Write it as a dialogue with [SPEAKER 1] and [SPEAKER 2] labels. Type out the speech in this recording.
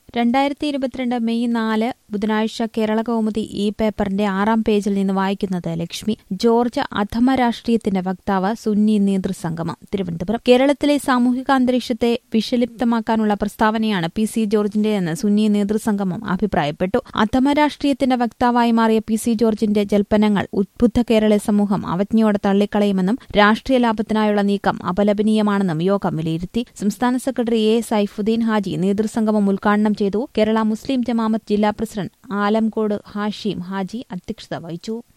[SPEAKER 1] രണ്ടായിരത്തി ഇരുപത്തിരണ്ട് മെയ് നാല് ബുധനാഴ്ച കേരള കൗമുദി ഈ പേപ്പറിന്റെ ആറാം പേജിൽ നിന്ന് വായിക്കുന്നത് ലക്ഷ്മി ജോർജ് അധമ രാഷ്ട്രീയത്തിന്റെ വക്താവ് സുന്നി നേതൃസംഗമം തിരുവനന്തപുരം കേരളത്തിലെ സാമൂഹിക അന്തരീക്ഷത്തെ വിഷലിപ്തമാക്കാനുള്ള പ്രസ്താവനയാണ് പി സി ജോർജിന്റെയെന്ന് സുന്നി നേതൃസംഗമം അഭിപ്രായപ്പെട്ടു അധമ രാഷ്ട്രീയത്തിന്റെ വക്താവായി മാറിയ പി സി ജോർജിന്റെ ജൽപ്പനങ്ങൾ ഉദ്ബുദ്ധ കേരള സമൂഹം അവജ്ഞയോടെ തള്ളിക്കളയുമെന്നും രാഷ്ട്രീയ ലാഭത്തിനായുള്ള നീക്കം അപലപനീയമാണെന്നും യോഗം വിലയിരുത്തി സംസ്ഥാന സെക്രട്ടറി എ സൈഫുദ്ദീൻ ഹാജി നേതൃസംഗമം ഉദ്ഘാടനം ചെയ്തു കേരള മുസ്ലിം ജമാമത്ത് ജില്ലാ പ്രസിഡന്റ് ആലംകോട് ഹാഷിം ഹാജി അധ്യക്ഷത വഹിച്ചു